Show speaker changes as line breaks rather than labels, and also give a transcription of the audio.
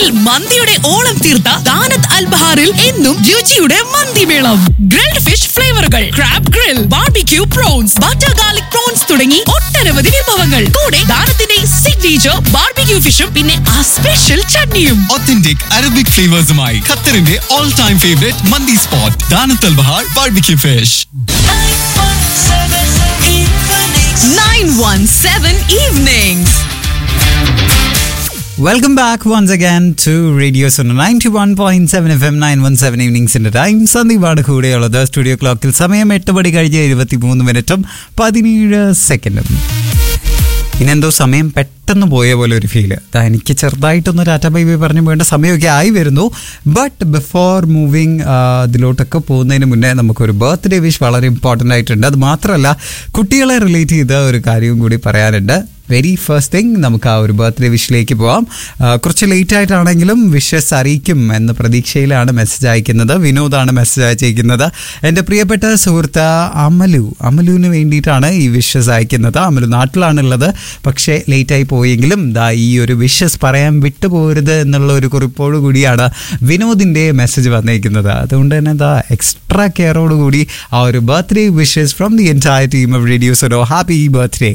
ഖത്തറിൽ മന്തിയുടെ ഓളം തീർത്ത ദാനത്ത് അൽബഹാറിൽ എന്നും രുചിയുടെ മന്തിമേളം ഗ്രിൽഡ് ഫിഷ് ഫ്ലേവറുകൾ crab grill barbecue prawns butter garlic prawns തുടങ്ങി ഒട്ടനവധി വിഭവങ്ങൾ കൂടെ ദാനത്തിന്റെ സിഗ്നേച്ചർ ബാർബിക്യൂ ഫിഷും പിന്നെ ആ സ്പെഷ്യൽ ചട്നിയും
Authentic Arabic flavors-മായി ഖത്തറിന്റെ all time favorite മന്തി സ്പോട്ട് ദാനത്തൽ Bahar barbecue fish
917 evenings.
Welcome back once again to radio zone ninety one point seven F M nine one seven ഈവനിങ്സിന്റെ ടൈം സന്ദീപാണ് കൂടെയുള്ളത് സ്റ്റുഡിയോ ക്ലോക്കിൽ സമയം എട്ട് മണി കഴിഞ്ഞ് ഇരുപത്തി മൂന്ന് മിനിറ്റും പതിനേഴ് സെക്കൻഡും ഇനെന്തോ സമയം പെട്ടെന്ന് പോയ പോലെ ഒരു ഫീല് എനിക്ക് ചെറുതായിട്ടൊന്ന് ടാറ്റ ബൈ ബൈ പറഞ്ഞു വേണ്ട സമയമൊക്കെ ആയി വരുന്നു ബട്ട് ബിഫോർ മൂവിങ് ഇതിലോട്ടൊക്കെ പോകുന്നതിന് മുന്നേ നമുക്കൊരു ബർത്ത്ഡേ വിഷ് വളരെ ഇമ്പോർട്ടൻ്റ് ആയിട്ടുണ്ട് അത് മാത്രമല്ല കുട്ടികളെ റിലേറ്റ് ചെയ്ത ഒരു കാര്യവും കൂടി പറയാനുണ്ട് വെരി ഫസ്റ്റ് തിങ് നമുക്ക് ആ ഒരു ബർത്ത്ഡേ വിഷിലേക്ക് പോവാം ആ, കുറച്ച് ലേറ്റ് ആയിട്ടാണെങ്കിലും വിഷസ് അറിയിക്കും എന്ന പ്രതീക്ഷയിലാണ് മെസ്സേജ് അയക്കുന്നത് വിനോദാണ് മെസ്സേജ് അയച്ചിരിക്കുന്നത് എൻ്റെ പ്രിയപ്പെട്ട സുഹൃത്ത് അമലു അമലുവിന് വേണ്ടിയിട്ടാണ് ഈ വിഷസ് അയക്കുന്നത് അമലു നാട്ടിലാണുള്ളത് പക്ഷേ ലേറ്റായി പോയെങ്കിലും ദാ ഈ ഒരു വിഷസ് പറയാൻ വിട്ടുപോകരുത് എന്നുള്ള ഒരു കുറിപ്പോടു കൂടിയാണ് വിനോദിൻ്റെ മെസ്സേജ് വന്നിരിക്കുന്നത് അതുകൊണ്ട് തന്നെ ദാ എക്സ്ട്രാ കെയറോട് കൂടി ആ ഒരു birthday wishes from the entire team of radios ഒരു ഹാപ്പി ബർത്ത്ഡേ